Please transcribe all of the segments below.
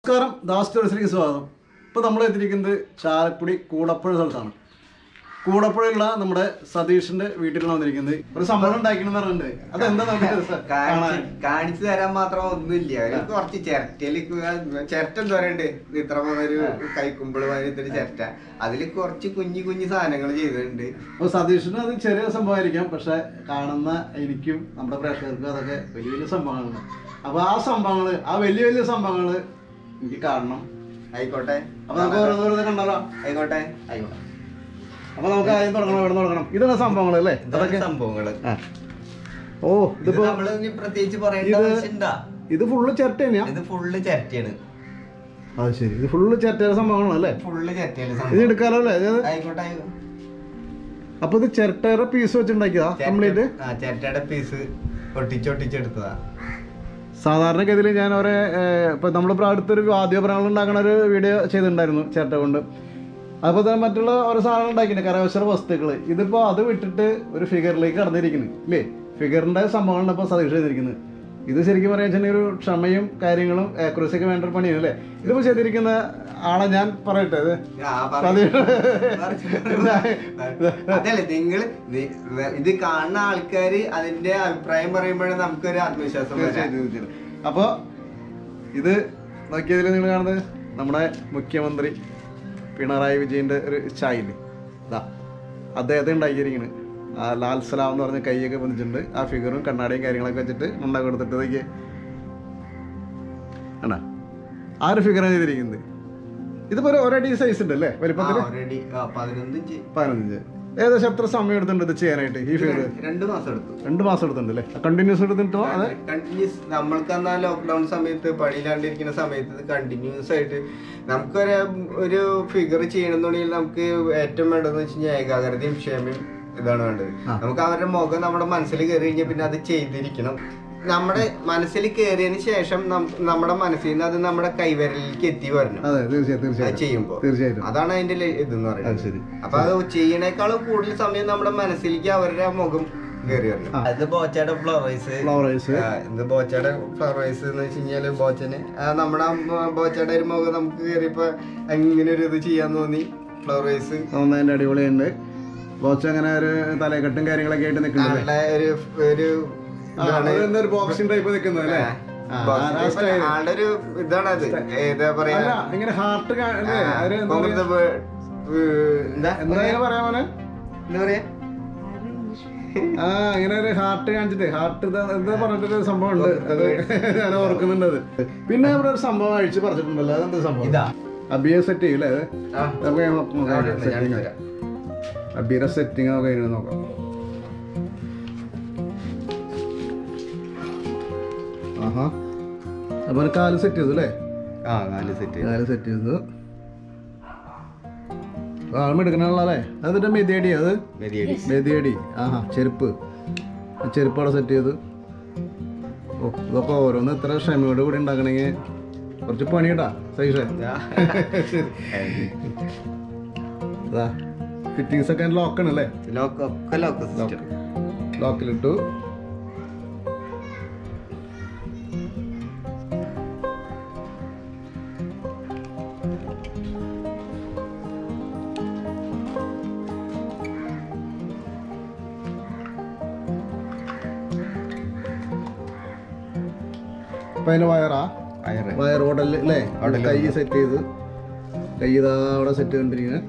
നമസ്കാരം ദാസ് ടൂറിസ്റ്റിലേക്ക് സ്വാഗതം ഇപ്പോൾ നമ്മൾ എത്തിയിരിക്കുന്നത് ചാലക്കുടി കൂടപ്പുഴ സ്ഥലത്താണ് കൂടപ്പുഴയുള്ള നമ്മുടെ സതീഷിന്റെ വീട്ടിലാണ് വന്നിരിക്കുന്നത് ഒരു സംഭവം ഉണ്ടാക്കിയെന്ന് പറഞ്ഞിട്ടുണ്ട് അതെന്താ നമുക്ക് കാണാൻ കാണിച്ച് കാണിച്ചു തരാൻ മാത്രം ഒന്നുമില്ല ഒരു കുറച്ച് ചിരട്ടയില് ചിരട്ട എന്താ പറയണ്ട് ഇത്ര ഒരു കൈക്കുമ്പിള് മാതിരി ചിരട്ട അതിൽ കുറച്ച് കുഞ്ഞു കുഞ്ഞു സാധനങ്ങൾ ചെയ്തിട്ടുണ്ട് അപ്പോൾ സതീഷിന് അത് ചെറിയ സംഭവമായിരിക്കാം പക്ഷെ കാണുന്ന എനിക്കും നമ്മുടെ പ്രേക്ഷകർക്കും അതൊക്കെ വലിയ വലിയ സംഭവങ്ങളാണ് അപ്പോൾ ആ സംഭവങ്ങൾ ആ വലിയ വലിയ സംഭവങ്ങൾ എനിക്ക് കാണണം ആയിക്കോട്ടെ അപ്പോൾ നമുക്ക് ഓരോന്നോരോന്ന് കണ്ടാലോ ആയിക്കോട്ടെ ആയിക്കോട്ടെ അപ്പോൾ നമുക്ക് ആദ്യം തുടങ്ങണം എവിടെ തുടങ്ങണം ഇതാണ് സംഭവങ്ങൾ അല്ലേ ഇതാണ് അതൊക്കെ സംഭവങ്ങള് ആ ഓ ഇത് ഇതിപ്പോ നമ്മള് ഇനി പ്രത്യേകിച്ച് പറയേണ്ട ഇത് ആവശ്യണ്ടാ ഇത് ഫുള്ള് ചിരട്ട തന്നെയാ ഇത് ഫുള്ള് ചിരട്ടയാണ് അത് ശരി ഇത് ഫുള്ള് ചിരട്ടയുടെ സംഭവങ്ങളല്ലേ ഫുള്ള് ചിരട്ടയാണ് ഇത് സംഭവം എടുക്കാലോ അല്ലേ ഇത് ആയിക്കോട്ടെ ആയിക്കോട്ടെ. അപ്പൊ ഇത് ചിരട്ടയുടെ പീസ് വെച്ചുണ്ടാക്കിയതാ കംപ്ലീറ്റ് ചിരട്ട- ആ ചിരട്ടയുടെ പീസ് ഒട്ടിച്ചൊട്ടിച്ചെടുത്തതാ സാധാരണഗതിയിൽ ഞാൻ ഒരേ ഇപ്പൊ നമ്മളിപ്പോ അടുത്തൊരു വാദ്യോപകരണങ്ങൾ ഉണ്ടാക്കുന്ന ഒരു വീഡിയോ ചെയ്തിട്ടുണ്ടായിരുന്നു ചിരട്ട കൊണ്ട് അപ്പോൾ തന്നെ മറ്റുള്ള ഓരോ സാധനങ്ങൾ ഉണ്ടാക്കിയിട്ടുണ്ട് കരകൗശല വസ്തുക്കൾ ഇതിപ്പോ അത് വിട്ടിട്ട് ഒരു ഫിഗറിലേക്ക് കടന്നിരിക്കുന്നു ഇല്ലേ ഫിഗറിന്റെ സംഭവങ്ങളാണ് ഇപ്പോൾ സതീഷ് ചെയ്തിരിക്കുന്നത് ഇത് ശരിക്കും പറയാ വെച്ചിട്ടുണ്ടെങ്കിൽ ഒരു ക്ഷമയും കാര്യങ്ങളും accuracy ഒക്കെ വേണ്ട ഒരു പണിയാണ് അല്ലേ ഇതിപ്പോ ചെയ്തിരിക്കുന്ന ആളെ ഞാൻ പറയട്ടെ ഇത് ആ, പറയ്. സതീഷ് അതല്ലേ നിങ്ങൾ ഇത് കാണുന്ന ആൾക്കാര് അതിന്റെ അഭിപ്രായം പറയുമ്പോഴേ നമുക്കൊരു ആത്മവിശ്വാസം വരാം. തീർച്ചയായും തീർച്ചയായും അപ്പോൾ ഇത് നോക്കിയതിൽ നിങ്ങൾ കാണുന്നത് നമ്മുടെ മുഖ്യമന്ത്രി പിണറായി വിജയന്റെ ഒരു ചായല് ഇതാ അദ്ദേഹത്തെ ഉണ്ടാക്കിയിരിക്കുന്നത് ആ ലാൽ സലാം എന്ന് പറഞ്ഞ കൈയൊക്കെ പൊന്നിച്ചിട്ടുണ്ട് ആ ഫിഗറും കണ്ണാടിയും കാര്യങ്ങളൊക്കെ വെച്ചിട്ട് ഉണ്ടാക്കി കൊടുത്തിട്ട് ഇതൊക്കെ ആണോ ആ ഒരു ഫിഗറാണ് ചെയ്തിരിക്കുന്നത് ഇതിപ്പോ ഒരു ഒരടി സൈസ് ഉണ്ട് അല്ലേ ആ, വലിപ്പത്തിൽ already, ആ, പതിനൊന്ന് ഇഞ്ച് പതിനഞ്ച് ഏകദേശം എത്ര സമയം എടുത്തിട്ടുണ്ട് ഇത് ചെയ്യാനായിട്ട് ഈ ഫിഗർ രണ്ട് മാസം എടുത്തു രണ്ട് മാസം എടുത്തിട്ടുണ്ട് അല്ലേ കണ്ടിന്യൂസ് എടുത്തിട്ടോ അതെ കണ്ടിന്യൂസ് നമ്മൾക്ക് അന്ന് ആ ലോക്ക്ഡൌൺ സമയത്ത് പണിയിലാണ്ടിരിക്കുന്ന സമയത്ത് ഇത് കണ്ടിന്യൂസ് ആയിട്ട് നമുക്കൊരു ഒരു ഫിഗർ ചെയ്യണമെന്നുണ്ടെങ്കിൽ നമുക്ക് ഏറ്റവും വേണ്ടതെന്ന് വെച്ച് കഴിഞ്ഞാൽ ഏകാഗ്രതയും ക്ഷമയും ഇതാണ് വേണ്ടത് ആ. നമുക്ക് അവരുടെ മുഖം നമ്മുടെ മനസ്സിൽ കയറി കഴിഞ്ഞാൽ പിന്നെ അത് ചെയ്തിരിക്കണം നമ്മുടെ മനസ്സിൽ കയറിയതിന് ശേഷം നം- നമ്മുടെ മനസ്സിൽ നിന്ന് അത് നമ്മുടെ കൈവിരലിലേക്ക് എത്തി വരണം അതെ തീർച്ചയായും അത് തീർച്ചയായും ചെയ്യുമ്പോ തീർച്ചയായും അതാണ് അതിന്റെ ല- ഇതെന്ന് അത് പറയുന്നത് ശരി അപ്പൊ അത് ചെയ്യണേക്കാളും കൂടുതൽ സമയം നമ്മുടെ മനസ്സിലേക്ക് അവരുടെ ആ മുഖം കയറി വരണം ആ. അത് ബോച്ചയുടെ ഫ്ലവേഴ്സ് ഫ്ലവറേഴ്സ് ഇത് ബോച്ചയുടെ ഫ്ലവേഴ്സ് എന്ന് വെച്ച് കഴിഞ്ഞാല് ബോച്ചന് ആ, നമ്മുടെ ആ ബോ- ബോച്ചയുടെ ഒരു മുഖം നമുക്ക് കയറിയപ്പോ അങ്ങനെ ഒരു ഇത് ചെയ്യാൻ തോന്നി ഫ്ലവേഴ്സ് അതിന്റെ അടിപൊളിയുണ്ട് ബോച്ച് അങ്ങനെ ഒരു തലക്കെട്ടും കാര്യങ്ങളൊക്കെ ആയിട്ട് നിൽക്കുന്നുണ്ട് നല്ല ഒരു ഒരു ഇതാണ് ഒരു ബോക്സിംഗ് ടൈപ്പ് നിൽക്കുന്നത് അല്ലേ ആ, ആ, ആ style. ആളുടെ ഒരു ഇതാണ് അത് ഏതാ പറയാ അല്ല ഇങ്ങനെ ഹാർട്ട് കൊമ്പത്തെ വേ- വേ- എന്താ എന്തായാലും പറയാ മോനെ എന്താ പറയാ ആ ഇങ്ങനെ ഒരു ഹാർട്ട് കാണിച്ചിട്ട് ഹാർട്ട് എന്താ പറഞ്ഞിട്ടൊരു സംഭവം ഉണ്ട് അത് ഞാൻ ഓർക്കുന്നുണ്ട് അത് പിന്നെ ഇവിടെ ഒരു സംഭവം അഴിച്ച് പറഞ്ഞിട്ടുണ്ടല്ലോ അതെന്താ സംഭവം ഇതാ അബിയെ സെറ്റ് ചെയ്യൂലേ അത് ആ, നമുക്ക് നോക്കാം ഞാൻ ഇടുന്നു, ഞാൻ സെറ്റിംഗ് ഇടുന്നു. അബിയുടെ സെറ്റിംഗ് ഒക്കെ എങ്ങനെ നോക്കാം ആഹാ അപ്പൊ ഒരു കാല് സെറ്റ് ചെയ്തു അല്ലേ ആ നാല് സെറ്റ് കാല് സെറ്റ് ചെയ്തു ആളും എടുക്കണല്ലേ അതിന്റെ മെതിയടി അത് മെതിയടി മെതിയടി ആഹാ ചെരുപ്പ് ആ ചെരുപ്പ് അവിടെ സെറ്റ് ചെയ്തു ഓ ഇതൊക്കെ ഓരോന്ന് ഇത്ര ക്ഷമയോട് കൂടി ഉണ്ടാക്കണമെങ്കിൽ കുറച്ച് പണിയിടാ സൈഷേ ശരി അതാ ഫിറ്റിങ്സ് ഒക്കെ ലോക്കാണ് അല്ലേ ലോക്ക് ഒക്കെ ലോക്ക് സിസ്റ്റം ലോക്കിലിട്ടു അപ്പൊ അതിന് വയറാ അയറ് വയർ ഓടല് അല്ലേ ഓടല് കൈ സെറ്റ് ചെയ്ത് കൈ ഇതാ അവിടെ സെറ്റ് ചെയ്തോണ്ടിരിക്കുന്നത്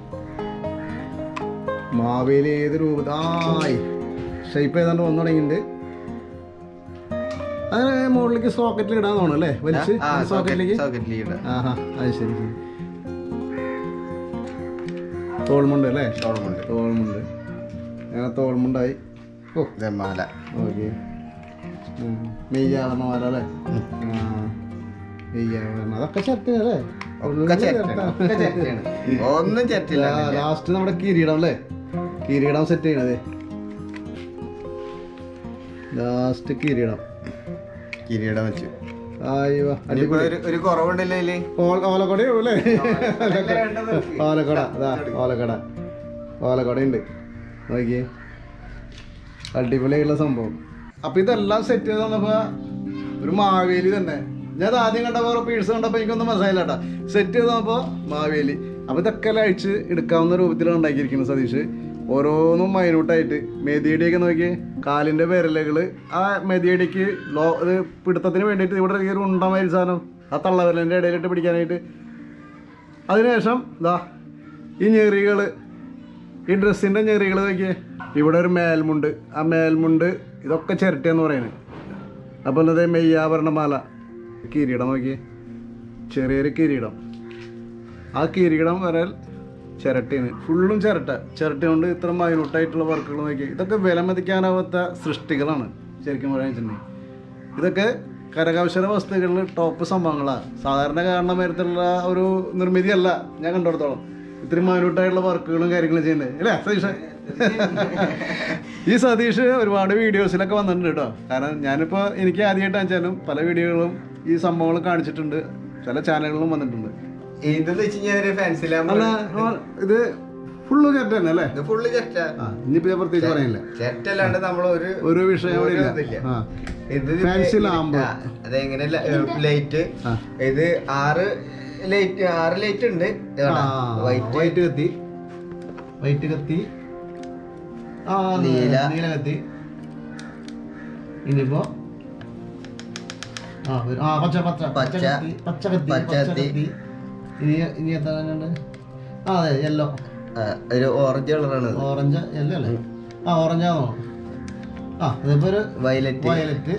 മാവേലി ഏത് രൂപ ആയി ഷേപ്പ് ഏതാണ്ട് വന്നു തുടങ്ങിയിട്ടുണ്ട് അത് മുകളിലേക്ക് സോക്കറ്റിൽ ഇടാൻ തോന്നുന്നു അല്ലേ വലിച്ച് ആ സോക്കറ്റിലേക്ക് സോക്കറ്റിൽ ഇടാം ആഹാ അത് ശരി ശരി തോൾമുണ്ട് അല്ലേ തോളമുണ്ട് തോൾമുണ്ട് അങ്ങനെ തോൾമുണ്ടായി ഓ മാല ഓക്കെ മെയ്യാവരണ മാല അല്ലേ ആ മെയ്യാവരണ അതൊക്കെ ചെറ്റ അല്ലേ ഒക്കെ ചേർട്ടാണ് ഒക്കെ ചേർട്ടാണ് ഒന്നും ചേർട്ടില്ല ലാസ്റ്റ് നമ്മുടെ കിരീടം അല്ലേ കിരീടം സെറ്റ് ചെയ്യണത് ലാസ്റ്റ് കിരീടം കിരീടം വെച്ചു അയ്യോ ഇനിയിപ്പോ അടിപൊളി ഒരു ഒരു കുറവുണ്ടല്ലോ അതില് ഓല- ഓലക്കൊടയോ അല്ലേ അതല്ലേ വേണ്ടത് നമുക്ക്. ഓലക്കൊട അതാ ഓലക്കൊട ഓലക്കൊട ഉണ്ട് നോക്കിയേ അടിപൊളിയായിട്ടുള്ള സംഭവം അപ്പൊ ഇതെല്ലാം സെറ്റ് ചെയ്ത് തന്നപ്പോ ഒരു മാവേലി തന്നെ ഞാൻ അത് ആദ്യം കണ്ടപ്പോൾ പീഴ്സ് കണ്ടപ്പോൾ എനിക്കൊന്നും മനസ്സിലായില്ല കേട്ടോ സെറ്റ് ചെയ്ത് നോക്കുമ്പോൾ മാവേലി അപ്പോൾ ഇതൊക്കെ എല്ലാം അഴിച്ച് എടുക്കാവുന്ന രൂപത്തിലാണ് ഉണ്ടാക്കിയിരിക്കുന്നത് സതീഷ് ഓരോന്നും മൈന്യൂട്ടായിട്ട് മെതിയടിയൊക്കെ നോക്കി കാലിൻ്റെ വിരലുകൾ ആ മെതിയടിക്ക് ലോ ഇത് പിടുത്തത്തിന് വേണ്ടിയിട്ട് ഇവിടെ ഈ ഒരു ഉണ്ടമാതിരി സാധനം ആ തള്ളവിരലിൻ്റെ ഇടയിലിട്ട് പിടിക്കാനായിട്ട് അതിനുശേഷം ഇതാ ഈ ഞെറികൾ ഈ ഡ്രസ്സിൻ്റെ ഞെറികൾ നോക്കിയേ ഇവിടെ ഒരു മേൽമുണ്ട് ആ മേൽമുണ്ട് ഇതൊക്കെ ചിരട്ടയെന്ന് പറയുന്നത് അപ്പോൾ അതേ മെയ്യാഭരണമാല കിരീടം നോക്കിയേ ചെറിയൊരു കിരീടം ആ കിരീടം വരൽ ചിരട്ടയാണ് ഫുള്ളും ചിരട്ട ചിരട്ട കൊണ്ട് ഇത്ര മൈനൂട്ടായിട്ടുള്ള വർക്കുകൾ നോക്കി ഇതൊക്കെ വിലമതിക്കാനാവാത്ത സൃഷ്ടികളാണ് ശരിക്കും പറയാൻ വെച്ചിട്ടുണ്ടെങ്കിൽ ഇതൊക്കെ കരകൗശല വസ്തുക്കളിൽ ടോപ്പ് സംഭവങ്ങളാണ് സാധാരണ കാണുന്ന മരത്തിലുള്ള ഒരു നിർമ്മിതിയല്ല ഞാൻ കണ്ടിടത്തോളം ഇത്രയും മൈനൂട്ടായിട്ടുള്ള വർക്കുകളും കാര്യങ്ങളും ചെയ്യുന്നത് അല്ലേ സതീഷ് ഈ സതീഷ് ഒരുപാട് വീഡിയോസിലൊക്കെ വന്നിട്ടുണ്ട് കേട്ടോ കാരണം ഞാനിപ്പോൾ എനിക്ക് ആദ്യമായിട്ട് വെച്ചാലും പല വീഡിയോകളും ഈ സംഭവങ്ങൾ കാണിച്ചിട്ടുണ്ട് ചില ചാനലുകളിലും വന്നിട്ടുണ്ട് ഇതെന്ന് വെച്ച് കഴിഞ്ഞാൽ ഒരു ഫാൻസിലാകുമ്പോൾ അല്ല ആ, ഇത് ഫുള്ള് ചേട്ട തന്നെ അല്ലേ ഇത് ഫുള്ള് ചെറ്റ ആ ഇനിയിപ്പോ ഞാൻ പ്രത്യേകിച്ച് പറയാനില്ല ചെറ്റല്ലാണ്ട് നമ്മൾ ഒരു ഒരു വിഷയം ഇവിടെ ഇല്ല ഇതില്ല. ആ ഇത് Fancy ലാമ്പ്. അതെങ്ങനെ ലൈറ്റ് ആ. ഇത് ആറ് ലൈറ്റ് ആറ് ലൈറ്റ് ഉണ്ട് വൈറ്റ് വൈറ്റ് കത്തി വൈറ്റ് കത്തി ആ നീല. നീല കത്തി ഇനിയിപ്പോ ആ ഒരു- ആ പച്ച പച്ച പച്ച പച്ച. കത്തി പച്ച കത്തി പച്ച പച്ച കത്തി. കത്തി ഇനി ഇനി എത്ര ഉണ്ട് ആ അതെ യെല്ലോ ഒരു ഓറഞ്ച് കളറാണ് ഓറഞ്ച് യെല്ലോ അല്ലേ ആ ഓറഞ്ചാണോ ആ ഇതിപ്പോ ഒരു violet violet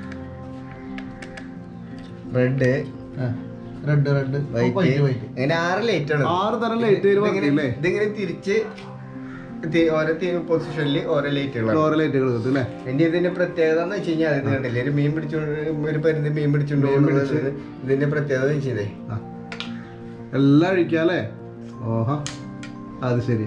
red red red white white white അങ്ങനെ ആറ് ലൈറ്റ് ആണ് ആറ് തരം ലൈറ്റ് ഇതിങ്ങനെ അല്ലേ ഇതിങ്ങനെ തിരിച്ച് തി- ഓരോ പൊസിഷനിൽ ഓരോ ലൈറ്റുകളാണ് ഓരോ ലൈറ്റുകൾ കിട്ടും അല്ലേ ഇനി ഇതിന്റെ പ്രത്യേകത എന്ന് വെച്ച് കഴിഞ്ഞാൽ ഇത് കണ്ടില്ലേ ഒരു മീൻ പിടിച്ചോണ്ട് ഒരു പരുന്ന് മീൻ പിടിച്ചോണ്ട് മീൻ പോകുന്നത് പിടിച്ച്. ഇതിന്റെ പ്രത്യേകത എന്ന് വെച്ചതേ ആ. എല്ലാം അഴിക്കാം അല്ലേ ഓഹോ അത് ശരി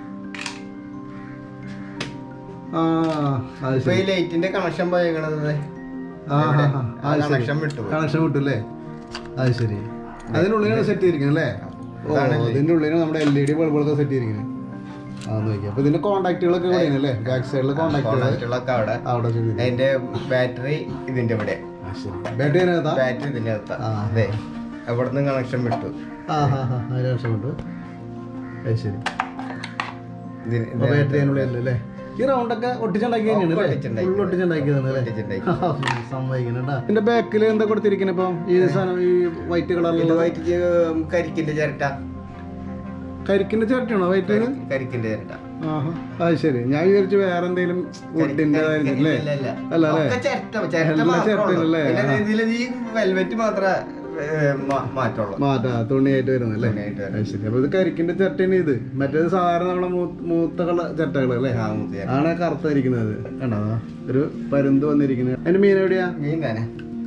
ആ അത് ഇപ്പൊ ഈ ശരി ലൈറ്റിന്റെ കണക്ഷൻ പോയേക്കണത് ആ ഇവിടെ. ആ, ആ അത് ശരി. കണക്ഷൻ വിട്ടു കണക്ഷൻ വിട്ടു അല്ലേ അത് ശരി അതിനുള്ളിലാണ് സെറ്റ് ചെയ്തിരിക്കുന്നത് അല്ലേ ഓ ഇതാണല്ലേ. ഇതിന്റെ ഉള്ളിലാണ് നമ്മുടെ എൽ ഇ ഡി ബൾബുകളൊക്കെ സെറ്റ് ചെയ്തിരിക്കുന്നത് ആ നോക്കി അപ്പൊ ഇതിന്റെ കോണ്ടാക്റ്റുകളൊക്കെ ഇവിടെ അല്ലേ ബാക്ക് സൈഡിലെ കോണ്ടാക്റ്റുകൾ കോണ്ടാക്റ്റുകളൊക്കെ അവിടെ അവിടെ ചെയ്തിരിക്കുന്നത്. അതിന്റെ ബാറ്ററി ഇതിന്റെ ഇവിടെ ആ, ശരി ബാറ്ററി അതിനകത്താ ബാറ്ററി ഇതിന്റെ അകത്താ ആ. അതെ അവിടുന്ന് കണക്ഷൻ വിട്ടു ആ ഹാ ഹാ അതിന് രക്ഷപ്പെട്ടു അത് ശരി ഇതിന് അപ്പൊ ബാറ്ററി അതിനുള്ളിൽ അല്ലേ ഈ റൗണ്ടൊക്കെ ഒട്ടിച്ചുണ്ടാക്കി തന്നെയാണ് ഒക്കെ അല്ലേ ഒട്ടിച്ചുണ്ടാക്കി. ഫുൾ ഒട്ടിച്ചുണ്ടാക്കിയതാണ് അല്ലേ ഒട്ടിച്ചുണ്ടാക്കി. സമ്മതിക്കുന്നുണ്ടാ ഇതിന്റെ ബാക്കിൽ എന്താ കൊടുത്തിരിക്കുന്നത് ഇപ്പൊ ഈ സാധനം ഈ വൈറ്റ് ഇത് കളറിലുള്ള വൈറ്റ് കരിക്കിന്റെ ചിരട്ട കരിക്കിന്റെ ചേട്ടയാണോ വൈറ്റ് കരിക്കിന്റെ ചിരട്ട ആഹാ അത് ശരി ഞാൻ വിചാരിച്ചു വേറെ എന്തെങ്കിലും വുഡിന്റെ ആയിരുന്നു അല്ലേ ഇല്ല, ഇല്ല. അല്ല അല്ലേ ഒക്കെ ചിരട്ട ചിരട്ട എല്ലാം മാത്രമേ ഉള്ളൂ. ചിരട്ടയല്ലേ? പിന്നെ ആ. ഇതില് ഈ വെൽവെറ്റ് മാത്രമേ മാറ്റുള്ളൂ മാറ്റാ തുണിയായിട്ട് വരുന്നല്ലേ തുണിയായിട്ട് വരുന്നത്. അത് ശരി അപ്പൊ ഇത് കരിക്കിന്റെ ചേട്ടയാണ് ഇത് മറ്റേത് സാധാരണ നമ്മളെ മൂ- മൂത്ത കള ചേട്ടകൾ അല്ലേ ആ, മൂത്ത ചേട്ട. ആണ് കറുത്തിരിക്കുന്നത് കണ്ടോ അതാ? ഒരു പരുന്ത് വന്നിരിക്കുന്നത് അതിന്റെ മീൻ എവിടെയാ മീൻ തന്നെ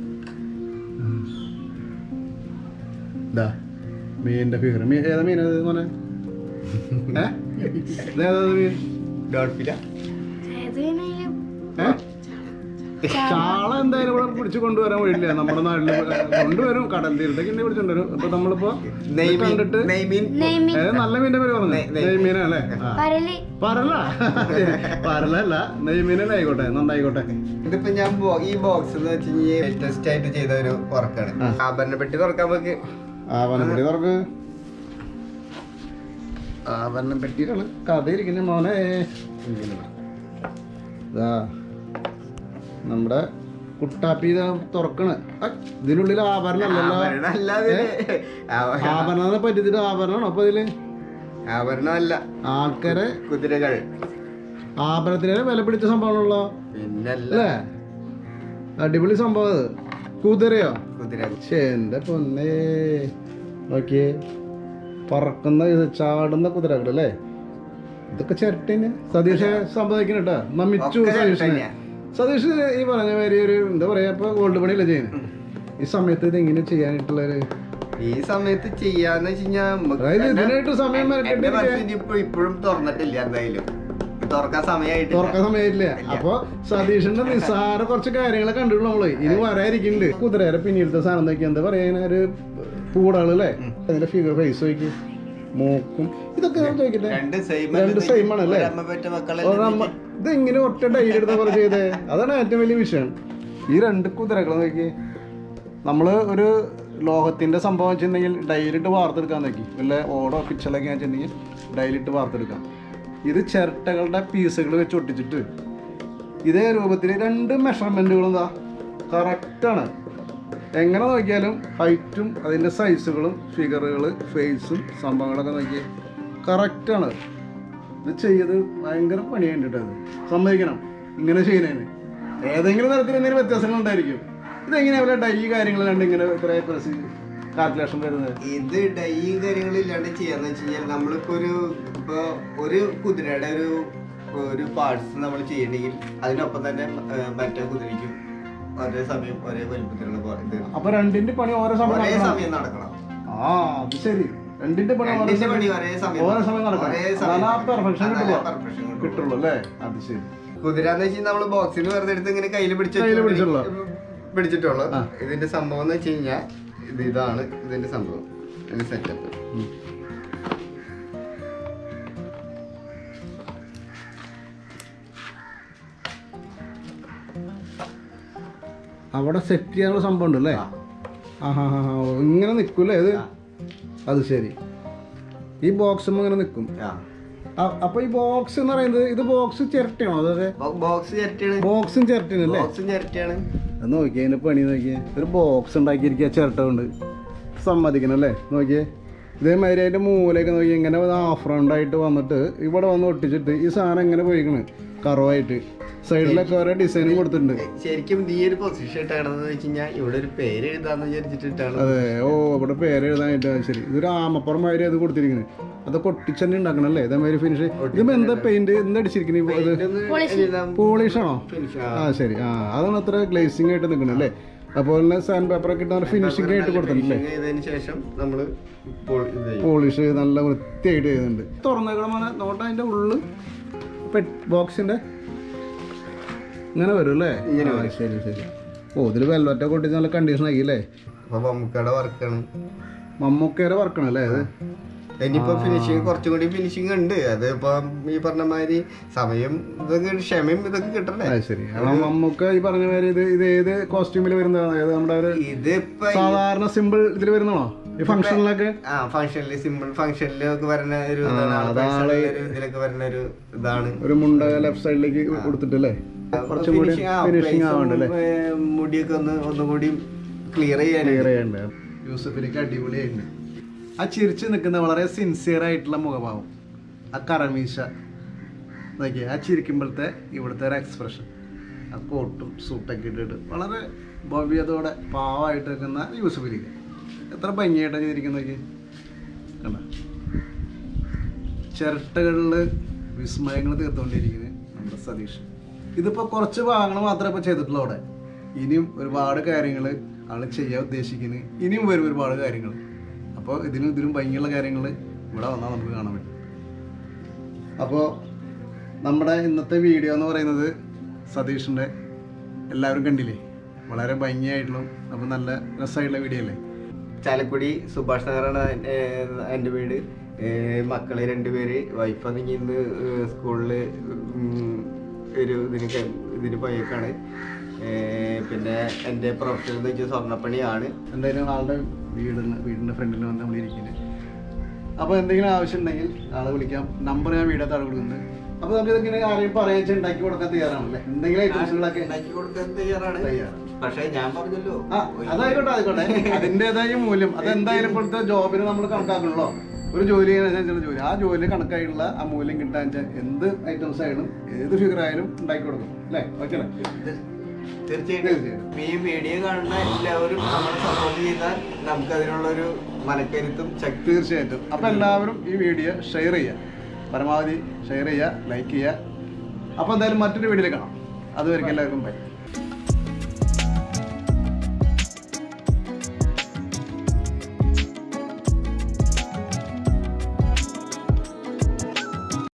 ഇതാ മീനിന്റെ ഫിഗർ മീൻ ഏതാ മീൻ അത് മോനെ ഏ? ഇതേതാ മീൻ ഡോൾഫില ഏ? ചാള എന്തായാലും ഇവിടെ പിടിച്ചു കൊണ്ടുവരാൻ വഴിയില്ല നമ്മുടെ നാട്ടില് കൊണ്ടുവരും കടൽ തീരത്തേക്ക് ഇന്നെ പിടിച്ചോണ്ടുവരും അപ്പൊ നമ്മളിപ്പോ ഇത് നെയ്മീൻ കണ്ടിട്ട് നെയ്മീൻ ഏ, നല്ല മീന്റെ പേര് പറഞ്ഞു നെയ്- നെയ്- നെയ്മീന അല്ലേ ആ. പരല് പറല പറലല്ല നെയ്മീനല്ലേ ആയിക്കോട്ടെ നന്നായിക്കോട്ടെ ഇതിപ്പോ ഞാൻ ബോ- ഈ ബോക്സ് എന്ന് വെച്ച് കഴിഞ്ഞാൽ ലേറ്റസ്റ്റ് ആയിട്ട് ചെയ്ത ഒരു വർക്കാണ് ആ. ആഭരണ പെട്ടി തുറക്കാൻ നമുക്ക് ആ വനപ്പെട്ടി തുറക്ക് ആ വനം പെട്ടിയിലാണ് കഥ ഇരിക്കുന്ന മോനെ ഇതാ നമ്മുടെ കുട്ടാപ്പി ഇതാ തുറക്കണ് ആ, ഇതിനുള്ളിൽ ആഭരണം അല്ലല്ലോ ആഭരണം അല്ലാതെ ആഭരണം പറ്റിയിട്ട് ആഭരണമാണോ അപ്പൊ ഇതില് ആഭരണമല്ല ആൾക്കാരെ കുതിരകൾ ആഭരണത്തിന് വില പിടിച്ച സംഭവമാണല്ലോ പിന്നല്ല അല്ലേ അടിപൊളി സംഭവം അത് കുതിരയോ കുതിരകൾ പക്ഷേ എന്റെ പൊന്നേ നോക്കിയേ പറക്കുന്ന ഇത് ചാടുന്ന കുതിരകൾ അല്ലേ ഇതൊക്കെ ചിരട്ടന് സതീഷ് സംഭവിക്കണം കേട്ടോ നമിച്ചു ഒക്കെ സതീഷിനെ ചിരട്ടന്നെയാ. സതീഷ് ഈ പറഞ്ഞ മാതിരി ഒരു എന്താ പറയാ ഇപ്പൊ ഗോൾഡ് പണിയല്ലേ ചെയ്യുന്നത് ഈ സമയത്ത് ഇത് എങ്ങനെ ചെയ്യാനായിട്ടുള്ള ഒരു ഈ സമയത്ത് ചെയ്യാന്ന് വെച്ച് കഴിഞ്ഞാൽ അതായത് ഇതിനായിട്ട് സമയം എന്റെ മെനക്കെട്ടിരിക്കുക മനസ്സിൽ ഇപ്പൊ ഇപ്പോഴും തുറന്നിട്ടില്ല എന്തായാലും തുറക്കാൻ സമയമായിട്ടില്ല തുറക്കാൻ സമയമില്ല അപ്പൊ സതീഷിന്റെ നിസ്സാര കുറച്ച് കാര്യങ്ങളെ കണ്ടിട്ടുള്ളൂ നമ്മള് ഇനി വരാതിരിക്കുന്നുണ്ട് കുതിരയുടെ പിന്നീടത്തെ സാധനം നോക്കി എന്താ പറയാ ഇങ്ങനെ ഒരു പൂടാള് അല്ലേ അതിന്റെ ഫിഗർ ഫേസ് നോക്കി മൂക്കും ഇതൊക്കെ ഞാൻ ചോദിക്കട്ടെ രണ്ട് സെയിം രണ്ട് same ആണ് അല്ലേ? അമ്മ പെറ്റ മക്കളെ ഒരമ്മ- ഇത് എങ്ങനെ ഒറ്റ ഡൈ എടുത്ത പോലെ ചെയ്തേ അതാണ് ഏറ്റവും വലിയ വിഷയം ഈ രണ്ട് കുതിരകൾ നോക്കി നമ്മൾ ഒരു ലോഹത്തിൻ്റെ സംഭവം വെച്ചിട്ടുണ്ടെങ്കിൽ ഡൈലിട്ട് വാർത്തെടുക്കാൻ നോക്കി വല്ല ഓടോ പിച്ചളൊക്കെ വെച്ചിട്ടുണ്ടെങ്കിൽ ഡൈലിട്ട് വാർത്തെടുക്കാം ഇത് ചിരട്ടകളുടെ പീസുകൾ വെച്ച് ഒട്ടിച്ചിട്ട് ഇതേ രൂപത്തിൽ രണ്ട് മെഷർമെൻറ്റുകളും എന്താ കറക്റ്റാണ് എങ്ങനെ നോക്കിയാലും ഹൈറ്റും അതിൻ്റെ സൈസുകളും ഫിഗറുകൾ ഫേസും സംഭവങ്ങളൊക്കെ നോക്കി കറക്റ്റാണ് ഇത് ചെയ്ത് ഭയങ്കര പണിയുണ്ട് കേട്ടോ അത് സമ്മതിക്കണം ഇങ്ങനെ ചെയ്യുന്നതിന് ഏതെങ്കിലും തരത്തിൽ എന്തെങ്കിലും വ്യത്യാസങ്ങൾ ഉണ്ടായിരിക്കും ഇതെങ്ങനെയാ ഡൈ കാര്യങ്ങളല്ലാണ്ട് ഇങ്ങനെ ഇത്ര കാൽക്കുലേഷൻ വരുന്നത് ഇത് ഡൈയും കാര്യങ്ങളും ഇല്ലാണ്ട് ചെയ്യാന്ന് വെച്ച് കഴിഞ്ഞാൽ നമ്മളിപ്പോ ഒരു ഇപ്പൊ ഒരു കുതിരയുടെ ഒരു ഒരു പാർട്സ് നമ്മൾ ചെയ്യണമെങ്കിൽ അതിനൊപ്പം തന്നെ ആ, മറ്റേ കുതിരയ്ക്കും ഒരേ സമയം ഒരേ വലിപ്പത്തിലുള്ള പോ- ഇത് അപ്പൊ രണ്ടിന്റെ പണി ഓരോ സമയം ഒരേ നടക്കണം. സമയം നടക്കണം ആ അത് ശരി രണ്ടിന്റെ പണി ഓരോ രണ്ടിന്റെ സമയം- പണി ഒരേ സമയം ഓരോ സമയം നടക്കണം ഒരേ സമയം അതാണ് ആ പെർഫെക്ഷൻ അതാണ് കിട്ടുള്ളൂ perfection കിട്ടുള്ളൂ. കിട്ടുള്ളൂ അല്ലേ അത് ശരി കുതിര എന്ന് വെച്ചാൽ നമ്മള് ബോക്സിൽ വെറുതെ എടുത്ത് ഇങ്ങനെ കയ്യിൽ പിടിച്ച് കയ്യില് പിടിച്ചിട്ടുള്ള. പിടിച്ചിട്ടുള്ളൂ ആ. ഇതിന്റെ സംഭവം എന്ന് വെച്ച് കഴിഞ്ഞാൽ ഇത് ഇതാണ് ഇതിന്റെ സംഭവം ഇതിന്റെ സെറ്റപ്പ് ഉം. അവിടെ സെറ്റ് ചെയ്യാനുള്ള സംഭവം ഉണ്ട് അല്ലേ ആ ഹാ ഹാ ഹാ ഇങ്ങനെ നിൽക്കൂലേ ഇത് അത് ശരി ഈ ബോക്സും ഇങ്ങനെ നിൽക്കും അപ്പൊ ഈ ബോക്സ് എന്ന് പറയുന്നത് ഇത് ബോക്സ് ചിരട്ടയാണോ അതൊക്കെ ബോക്സ് ചിരട്ടിയാണ് ബോക്സും ചിരട്ടയാണ് ബോക്സും ചിരട്ടിയാണ് അത് നോക്കിയേ അതിന്റെ പണി നോക്കിയേ ഒരു ബോക്സ് ഉണ്ടാക്കിയിരിക്കുക ചിരട്ട കൊണ്ട് സമ്മതിക്കണം അല്ലേ നോക്കിയേ ഇതേമാതിരി അതിന്റെ മൂലയൊക്കെ നോക്കി ഇങ്ങനെ ഹാഫ് റൗണ്ട് ആയിട്ട് വന്നിട്ട് ഇവിടെ വന്ന് ഒട്ടിച്ചിട്ട് ഈ സാധനം എങ്ങനെ പോയിക്കണ് കറവായിട്ട് സൈഡിലൊക്കെ ഓരോ ഡിസൈനും കൊടുത്തിട്ടുണ്ട് ശരിക്കും ഈ ഒരു പൊസിഷൻ ഇട്ടാണെന്ന് വെച്ച് കഴിഞ്ഞാൽ ഇവിടെ ഒരു പേര് എഴുതാന്ന് വിചാരിച്ചിട്ടാണ് അതെ ഓ ഇവിടെ പേര് എഴുതാനായിട്ട് അത് ശരി ഇതൊരു ആമപ്പുറം മാതിരി അത് കൊടുത്തിരിക്കുന്നത് അതൊക്കെ ഒട്ടിച്ചന്നെ ഉണ്ടാക്കണം അല്ലേ ഇതേമാതിരി ഫിനിഷ് ഇതിപ്പോ എന്താ പെയിന്റ് എന്താ അടിച്ചിരിക്കുന്നത് ഇത് പോളിഷ് ആണോ ആ ശരി ആ അതാണ് അത്ര ഗ്ലേസിംഗ് ആയിട്ട് നിൽക്കുന്നത് അല്ലേ അതുപോലെ തന്നെ സാൻഡ് പേപ്പർ ഒക്കെ ഇട്ട് ഫിനിഷിംഗ് ആയിട്ട് കൊടുത്തിട്ടുണ്ട് ചെയ്തതിന് ശേഷം നമ്മള് ഇപ്പോൾ ഇത് ചെയ്യും. പോളിഷ് നല്ല വൃത്തിയായിട്ട് ചെയ്യുന്നുണ്ട് തുറന്നേക്കണം മോനെ നോട്ട അതിന്റെ ഉള്ളിൽ ബോക്സിന്റെ ഇങ്ങനെ വരും അല്ലേ ഇങ്ങനെ ആ, ശരി ശരി ഓ ഇതിൽ വെൽവെറ്റൊക്കെ കൊട്ടിച്ച് നല്ല കണ്ടീഷൻ ആക്കി അല്ലേ അപ്പൊ മമ്മൂക്കയുടെ വർക്കാണ് മമ്മൂക്കേരെ വർക്കണം അല്ലേ അത് ഇനിയിപ്പോ ഫിനിഷിങ് കുറച്ചും കൂടി ഫിനിഷിങ് ഉണ്ട് അത് ഇപ്പൊ ഈ പറഞ്ഞ മാതിരി സമയം ഇതൊക്കെ ക്ഷമയും ഇതൊക്കെ കിട്ടണ്ടേ അത് ശരി കാരണം മമ്മൂക്ക ഈ പറഞ്ഞ മാതിരി ഇത് ഇത് ഏത് കോസ്റ്റ്യൂമിൽ വരുന്നതാണ് അതായത് നമ്മുടെ ഒരു ഇതിപ്പോ സാധാരണ സിമ്പിൾ ഇതിൽ വരുന്നതാണോ ഈ ഫംഗ്ഷനിലൊക്കെ ആ ഫംഗ്ഷനില് സിമ്പിൾ ഫംഗ്ഷനിലൊക്കെ വരുന്ന ഒരു ഇതാണ് ആള് അതാണ് personal ഒരു ഇതിലൊക്കെ വരുന്ന ഒരു ഇതാണ് ഒരു മുണ്ട ലെഫ്റ്റ് സൈഡിലേക്ക് കൊടുത്തിട്ടല്ലേ കുറച്ചും കൂടി Finishing, ആ, ഫിനിഷിങ് face ഉം, ആവണ്ടല്ലേ ഏ, മുടിയൊക്കെ ഒന്ന് ഒന്നുകൂടി ക്ലിയർ ചെയ്യാൻ ക്ലിയർ ചെയ്യണ്ടേ യൂസഫിലേക്ക് അടിപൊളിയായിട്ടുണ്ട് ആ ചിരിച്ച് നിൽക്കുന്ന വളരെ സിൻസിയർ ആയിട്ടുള്ള മുഖഭാവം ആ കറമീശ നോക്കിയേ ആ ചിരിക്കുമ്പോഴത്തെ ഇവിടുത്തെ ഒരു എക്സ്പ്രഷൻ ആ കോട്ടും സൂട്ടൊക്കെ ഇട്ടിട്ട് വളരെ ഭവ്യതയോടെ പാവമായിട്ട് നിൽക്കുന്ന യൂസഫിലേക്ക് എത്ര ഭംഗിയായിട്ടാണ് ചെയ്തിരിക്കുന്നത് നോക്കി കണ്ട ചിരട്ടകളിൽ വിസ്മയങ്ങൾ തീർത്തുകൊണ്ടിരിക്കുന്നത് നമ്മുടെ സതീഷ് ഇതിപ്പോൾ കുറച്ച് ഭാഗങ്ങൾ മാത്രമേ ഇപ്പോൾ ചെയ്തിട്ടുള്ളൂ അവിടെ ഇനിയും ഒരുപാട് കാര്യങ്ങൾ ആൾ ചെയ്യാൻ ഉദ്ദേശിക്കുന്നത് ഇനിയും വരും ഒരുപാട് കാര്യങ്ങൾ അപ്പോൾ ഇതിനും ഇതിനും ഭംഗിയുള്ള കാര്യങ്ങൾ ഇവിടെ വന്നാൽ നമുക്ക് കാണാൻ പറ്റും അപ്പോൾ നമ്മുടെ ഇന്നത്തെ വീഡിയോ എന്ന് പറയുന്നത് സതീഷിൻ്റെ എല്ലാവരും കണ്ടില്ലേ വളരെ ഭംഗിയായിട്ടുള്ള അപ്പോൾ നല്ല രസമായിട്ടുള്ള വീഡിയോ അല്ലേ ചാലക്കുടി സുഭാഷ് നഗറാണ് എൻ- എൻ്റെ വീട് ഏ, മക്കള് രണ്ടുപേര് വൈഫ് ആണെങ്കിൽ ഇന്ന് സ്കൂളിൽ ഒരു ഇതിന് ക- ഇതിന് പോയേക്കാണ് ഏ, പിന്നെ എൻ്റെ പ്രൊഫഷൻ എന്ന് വെച്ചാൽ സ്വർണ്ണപ്പണിയാണ് എന്തായാലും ആളുടെ വീടിന് വീടിൻ്റെ ഫ്രണ്ടിൽ വന്ന് നമ്മളിരിക്കുന്നത് അപ്പോൾ എന്തെങ്കിലും ആവശ്യം ഉണ്ടെങ്കിൽ ആളെ വിളിക്കാം നമ്പർ ഞാൻ വീഡിയോ താഴെ കൊടുക്കുന്നുണ്ട് അപ്പോൾ നമുക്ക് ഇങ്ങനെ ആരെയും പറയാച്ച ഉണ്ടാക്കി കൊടുക്കാൻ തയ്യാറാണല്ലേ എന്തെങ്കിലും ഐറ്റംസുകളൊക്കെ ഉണ്ടാക്കി കൊടുക്കാൻ തയ്യാറാണ് തയ്യാറാണ് പക്ഷേ ഞാൻ പറഞ്ഞല്ലോ ആ അതായിക്കോട്ടെ ആയിക്കോട്ടെ അതിൻ്റെതായ മൂല്യം അതെന്തായാലും ഇപ്പോഴത്തെ ജോബിന് നമ്മൾ കണക്കാക്കണല്ലോ ഒരു ജോലി ചെയ്യുന്ന ജോലി ആ ജോലി കണക്കായിട്ടുള്ള ആ മൂല്യം കിട്ടാൻ വെച്ചാൽ എന്ത് ഐറ്റംസ് ആയാലും ഏത് ഫിഗർ ആയാലും ഉണ്ടാക്കി കൊടുക്കും അല്ലേ ഓക്കെ തീർച്ചയായിട്ടും തീർച്ചയായിട്ടും. ഈ വീഡിയോ കാണുന്ന എല്ലാവരും നമ്മളെ സപ്പോർട്ട് ചെയ്താൽ നമുക്ക് അതിനുള്ളൊരു മനക്കരുത്തും ശക്തി തീർച്ചയായിട്ടും അപ്പോൾ എല്ലാവരും ഈ വീഡിയോ ഷെയർ ചെയ്യുക പരമാവധി ഷെയർ ചെയ്യുക ലൈക്ക് ചെയ്യുക അപ്പോൾ എന്തായാലും മറ്റൊരു വീഡിയോയിൽ കാണാം അതുവരെയ്ക്കും എല്ലാവർക്കും ബൈ